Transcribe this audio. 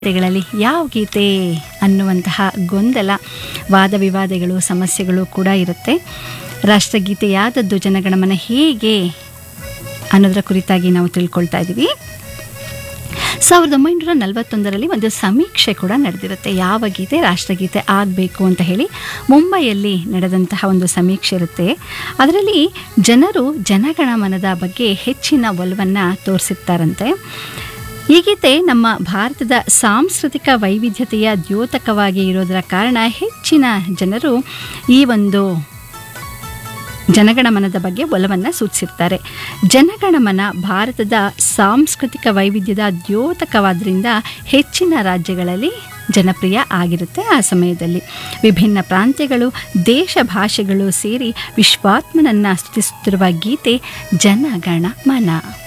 ಗೀತೆಗಳಲ್ಲಿ ಯಾವ ಗೀತೆ ಅನ್ನುವಂತಹ ಗೊಂದಲ ವಾದ ವಿವಾದಗಳು ಸಮಸ್ಯೆಗಳು ಕೂಡ ಇರುತ್ತೆ ರಾಷ್ಟ್ರಗೀತೆ ಯಾದದ್ದು ಜನಗಣಮನ ಹೇಗೆ ಅನ್ನೋದರ ಕುರಿತಾಗಿ ನಾವು ತಿಳ್ಕೊಳ್ತಾ ಇದ್ದೀವಿ ಸಾವಿರದ ಒಂಬೈನೂರ ನಲವತ್ತೊಂದರಲ್ಲಿ ಒಂದು ಸಮೀಕ್ಷೆ ಕೂಡ ನಡೆದಿರುತ್ತೆ ಯಾವ ಗೀತೆ ರಾಷ್ಟ್ರಗೀತೆ ಆಗಬೇಕು ಅಂತ ಹೇಳಿ ಮುಂಬೈಯಲ್ಲಿ ನಡೆದಂತಹ ಒಂದು ಸಮೀಕ್ಷೆ ಇರುತ್ತೆ ಅದರಲ್ಲಿ ಜನರು ಜನಗಣಮನದ ಬಗ್ಗೆ ಹೆಚ್ಚಿನ ಒಲವನ್ನು ತೋರಿಸಿರ್ತಾರಂತೆ ಈ ಗೀತೆ ನಮ್ಮ ಭಾರತದ ಸಾಂಸ್ಕೃತಿಕ ವೈವಿಧ್ಯತೆಯ ದ್ಯೋತಕವಾಗಿ ಇರೋದರ ಕಾರಣ ಹೆಚ್ಚಿನ ಜನರು ಈ ಒಂದು ಜನಗಣಮನದ ಬಗ್ಗೆ ಒಲವನ್ನು ಸೂಚಿಸಿರ್ತಾರೆ ಜನಗಣಮನ ಭಾರತದ ಸಾಂಸ್ಕೃತಿಕ ವೈವಿಧ್ಯದ ದ್ಯೋತಕವಾದ್ರಿಂದ ಹೆಚ್ಚಿನ ರಾಜ್ಯಗಳಲ್ಲಿ ಜನಪ್ರಿಯ ಆಗಿರುತ್ತೆ ಆ ಸಮಯದಲ್ಲಿ ವಿಭಿನ್ನ ಪ್ರಾಂತ್ಯಗಳು ದೇಶ ಭಾಷೆಗಳು ಸೇರಿ ವಿಶ್ವಾತ್ಮನನ್ನು ಸ್ತುತಿಸುತ್ತಿರುವ ಗೀತೆ ಜನಗಣ ಮನ